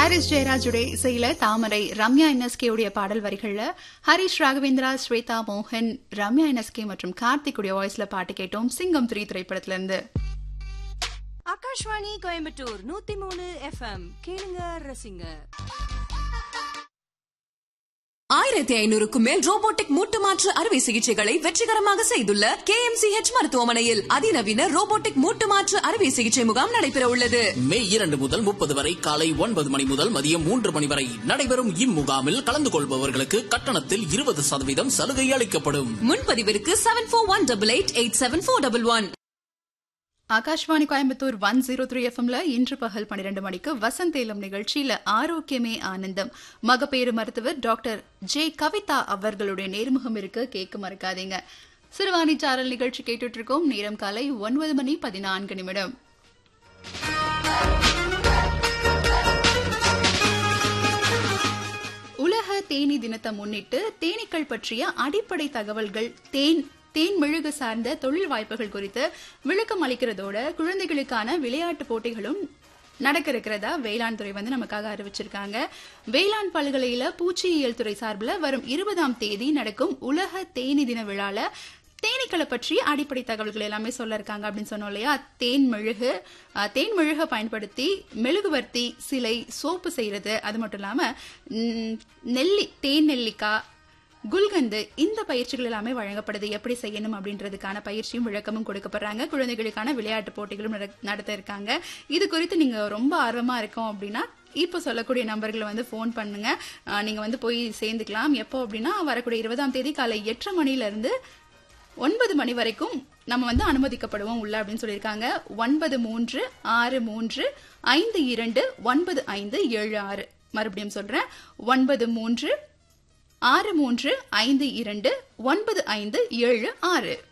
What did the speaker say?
Harris ஜெயராஜுடைய இசையில தாமரை Ramya NSK உடைய பாடல் வரிகள்ல ஹரிஷ் ராகவேந்திரா ஸ்வேதா மோகன் ரம்யா என்எஸ்கே மற்றும் கார்த்திக் உடைய வாய்ஸ்ல பாட்டு கேட்டோம் சிங்கம் த்ரீ திரைப்படத்துல இருந்து ஆகாஷ்வாணி கோயம்புத்தூர் நூத்தி மூணு எஃப்எம் கேளுங்க ரசிங்க ஆயிரத்தி ஐநூறுக்கும் மேல் ரோபோட்டிக் மூட்டு மாற்று அறுவை சிகிச்சைகளை வெற்றிகரமாக செய்துள்ள கே எம் சி ஹெச் மருத்துவமனையில் அதிநவீன ரோபோட்டிக் மூட்டு மாற்று அறுவை சிகிச்சை முகாம் நடைபெற உள்ளது மே இரண்டு முதல் முப்பது வரை காலை ஒன்பது மணி முதல் மதியம் மூன்று மணி வரை நடைபெறும் இம்முகாமில் கலந்து கொள்பவர்களுக்கு கட்டணத்தில் இருபது சதவீதம் சலுகை அளிக்கப்படும் முன்பதிவிற்கு seven four one double eight eight seven four double one Akashvani Coimbatore one zero three எஃப்எம்ல இன்று பகல் பன்னிரண்டு மணிக்கு வசந்தேலம் நிகழ்ச்சியில ஆரோக்கியமே ஆனந்தம் மகப்பேறு மருத்துவர் டாக்டர் ஜே கவிதா அவர்களுடைய நேர்முகம் இருக்கு கேட்க மறக்காதீங்க சிறுவாணி சாரல் நிகழ்ச்சி கேட்டுட்டு இருக்கோம் நேரம் காலை ஒன்பது மணி பதினான்கு நிமிடம் உலக தேனி தினத்தை முன்னிட்டு தேனீக்கள் பற்றிய அடிப்படை தகவல்கள் தேன் தேன் மெழுகு சார்ந்த தொழில் வாய்ப்புகள் குறித்து விளக்கம் அளிக்கிறதோட குழந்தைகளுக்கான விளையாட்டு போட்டிகளும் நடக்க இருக்கிறதா வேளாண் துறை வந்து நமக்காக அறிவிச்சிருக்காங்க வேளாண் பல்கலையில பூச்சியியல் துறை சார்பில் வரும் இருபதாம் தேதி நடக்கும் உலக தேனி தின விழால தேனீக்களை பற்றி அடிப்படை தகவல்கள் எல்லாமே சொல்ல இருக்காங்க அப்படின்னு சொன்னோம் இல்லையா தேன் மெழுகு அஹ், தேன் மெழுகை பயன்படுத்தி மெழுகுவர்த்தி சிலை சோப்பு செய்யறது அது மட்டும் இல்லாம ம், நெல்லி தேன் நெல்லிக்காய் குல்கந்து இந்த பயிற்சிகள் எல்லாமே வழங்கப்படுது எப்படி செய்யணும் அப்படின்றதுக்கான பயிற்சியும் விளக்கமும் கொடுக்கப்படுறாங்க குழந்தைகளுக்கான விளையாட்டு போட்டிகளும் நட- நடத்த இருக்காங்க இது குறித்து நீங்க ரொம்ப ஆர்வமா இருக்கோம் அப்படின்னா இப்போ சொல்லக்கூடிய நம்பர்களை வந்து ஃபோன் பண்ணுங்க அஹ், நீங்க வந்து போய் சேர்ந்துக்கலாம் எப்போ அப்படின்னா வரக்கூடிய இருபதாம் தேதி காலை எட்டரை மணில இருந்து ஒன்பது மணி வரைக்கும் நம்ம வந்து அனுமதிக்கப்படுவோம் உள்ள அப்படின்னு சொல்லியிருக்காங்க ஒன்பது மூன்று ஆறு மூன்று ஐந்து இரண்டு ஒன்பது ஐந்து ஏழு ஆறு மறுபடியும் சொல்றேன் ஒன்பது மூன்று ஆறு மூன்று ஐந்து இரண்டு ஒன்பது ஐந்து ஏழு ஆறு